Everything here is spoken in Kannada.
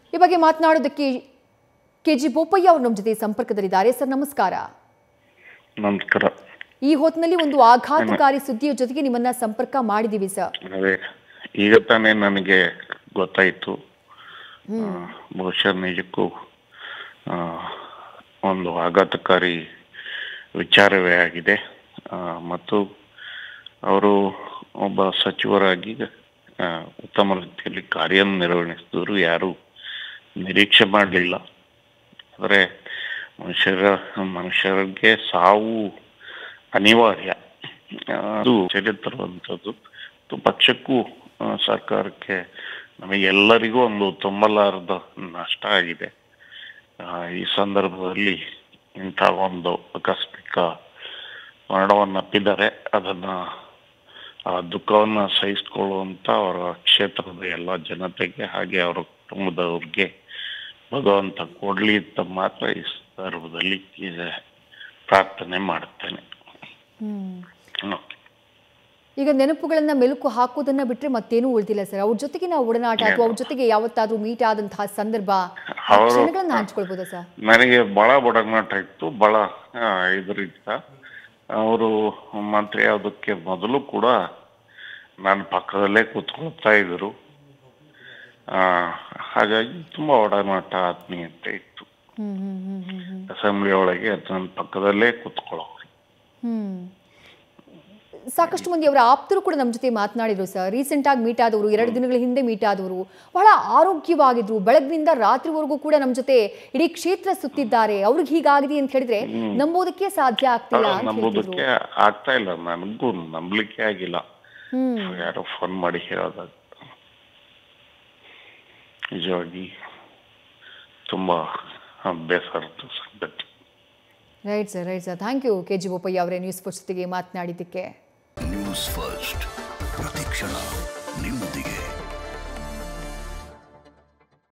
ಈ ಬಗ್ಗೆ ಮಾತನಾಡೋದಕ್ಕೆ ಕೆ ಜಿ ಬೋಪಯ್ಯ ಅವರು ನಮ್ಮ ಜೊತೆ ಸಂಪರ್ಕದಲ್ಲಿದ್ದಾರೆ ಸರ್ ನಮಸ್ಕಾರ ನಮಸ್ಕಾರ ಈ ಹೊತ್ತಿನಲ್ಲಿ ಒಂದು ಆಘಾತಕಾರಿ ಸುದ್ದಿಯ ಜೊತೆಗೆ ನಿಮ್ಮನ್ನ ಸಂಪರ್ಕ ಮಾಡಿದೀವಿ ಸರ್ ಅದೇ ಈಗ ತಾನೇ ನನಗೆ ಗೊತ್ತಾಯಿತು ಬಹುಶಃ ನಿಜಕ್ಕೂ ಆ, ಒಂದು ಆಘಾತಕಾರಿ ವಿಚಾರವೇ ಆಗಿದೆ ಆ, ಮತ್ತು ಅವರು ಒಬ್ಬ ಸಚಿವರಾಗಿ ಆ, ಉತ್ತಮ ರೀತಿಯಲ್ಲಿ ಕಾರ್ಯನಿರ್ವಹಿಸಿದವರು ಯಾರು ನಿರೀಕ್ಷೆ ಮಾಡಲಿಲ್ಲ ಆದರೆ ಮನುಷ್ಯರ ಮನುಷ್ಯರಿಗೆ ಸಾವು ಅನಿವಾರ್ಯ ಆ, ಅದು ಚರ್ಯ ತರುವಂಥದ್ದು ಮತ್ತು ಪಕ್ಷಕ್ಕೂ ಆ, ಸರ್ಕಾರಕ್ಕೆ ನಮಗೆಲ್ಲರಿಗೂ ಒಂದು ತುಂಬಲಾರದ ನಷ್ಟ ಆಗಿದೆ ಆ, ಈ ಸಂದರ್ಭದಲ್ಲಿ ಇಂಥ ಒಂದು ಆಕಸ್ಮಿಕ ಮರಣವನ್ನು ಅಪ್ಪಿದ್ದಾರೆ ಅದನ್ನ ಆ ದುಃಖವನ್ನ ಸಹಿಸಿಕೊಳ್ಳುವಂತ ಅವರ ಕ್ಷೇತ್ರದ ಎಲ್ಲ ಜನತೆಗೆ ಹಾಗೆ ಅವರ ಕುಟುಂಬದವ್ರಿಗೆ ಭಗವಂತ ಕೊಡ್ಲಿ ಅಂತ ಮಾತ್ರ ಈ ಸಂದರ್ಭದಲ್ಲಿ ಇದೆ ಪ್ರಾರ್ಥನೆ ಮಾಡುತ್ತೇನೆ ಓಕೆ. ಈಗ ನೆನಪುಗಳನ್ನ ಮೆಲುಕು ಹಾಕೋದನ್ನ ಬಿಟ್ರೆ ಮತ್ತೇನೂ ಉಳಿದಿಲ್ಲ ಸರ್ ಅವ್ರ ಜೊತೆಗೆ ನಾವು ಒಡನಾಟ ಅಥವಾ ಅವ್ರ ಜೊತೆಗೆ ಯಾವತ್ತಾದ್ರೂ ಮೀಟ್ ಆದಂತಹ ಸಂದರ್ಭ ಆ ಅವರು- ಕ್ಷಣಗಳನ್ನ ಹಂಚ್ಕೊಳ್ಬೋದಾ ಸರ್ ನನಗೆ ಬಹಳ ಒಡನಾಟ ಇತ್ತು ಬಹಳ ಆ, ಇದರಿಂದ ಅವರು ಮಂತ್ರಿ ಆಗೋದಕ್ಕೆ ಮೊದಲು ಕೂಡ ನನ್ನ ಪಕ್ಕದಲ್ಲೇ ಕೂತ್ಕೊಳ್ತಾ ಇದ್ರು ಆ, ಹಾಗಾಗಿ ತುಂಬಾ ಒಡನಾಟ ಆತ್ಮೀಯತೆ ಇತ್ತು ಹ್ಮ್ ಹ್ಮ್ ಹ್ಮ್ ಹ್ಮ್ ಹ್ಮ್ ಅಸೆಂಬ್ಲಿ ಒಳಗೆ ನನ್ನ ಪಕ್ಕದಲ್ಲೇ ಕೂತ್ಕೊಳ್ಳೋರು ಹ್ಮ್ ಸಾಕಷ್ಟು ಮಂದಿ ಅವರ ಆಪ್ತರು ಕೂಡ ನಮ್ಮ ಜೊತೆ ಮಾತನಾಡಿದ್ರು ಸರ್ ರೀಸೆಂಟ್ ಆಗಿ ಮೀಟ್ ಆದವರು ಎರಡು ದಿನಗಳ ಹಿಂದೆ ಮೀಟ್ ಆದವರು ಬಹಳ ಆರೋಗ್ಯವಾಗಿದ್ರು ಬೆಳಗ್ಗಿನಿಂದ ರಾತ್ರಿವರೆಗೂ ಕೂಡ ನಮ್ಮ ಜೊತೆ ಇಡೀ ಕ್ಷೇತ್ರ ಸುತ್ತಿದ್ದಾರೆ ಅವ್ರಿಗೆ ಹೀಗಾಗಿದೆ ಅಂತ ಹೇಳಿದ್ರೆ ನಂಬೋದಕ್ಕೆ ಸಾಧ್ಯ ಆಗ್ತಿಲ್ಲ ಅಂತ ಹೇಳ್ತಿದ್ರು ನಂಬೋದಕ್ಕೆ ಆಗ್ತಾ ಇಲ್ಲ ನನಗೂ ನಂಬಲಿಕ್ಕೆ ಆಗಿಲ್ಲ ಹ್ಮ್ ಯಾರೋ ಫೋನ್ ಮಾಡಿ ಹೇಳೋದಾಗ ನಿಜವಾಗಿ ತುಂಬಾ ಬೇಸರದ ಸಂಗತಿ right sir right sir thank you K G Bopaiah ಅವರೇ ನ್ಯೂಸ್ ಫಸ್ಟ್ ಜೊತೆಗೆ ಮಾತನಾಡಿದ್ದಕ್ಕೆ ನ್ಯೂಸ್ ಫಸ್ಟ್ ಪ್ರತಿಕ್ಷಣ ನಿಮ್ಮೊಂದಿಗೆ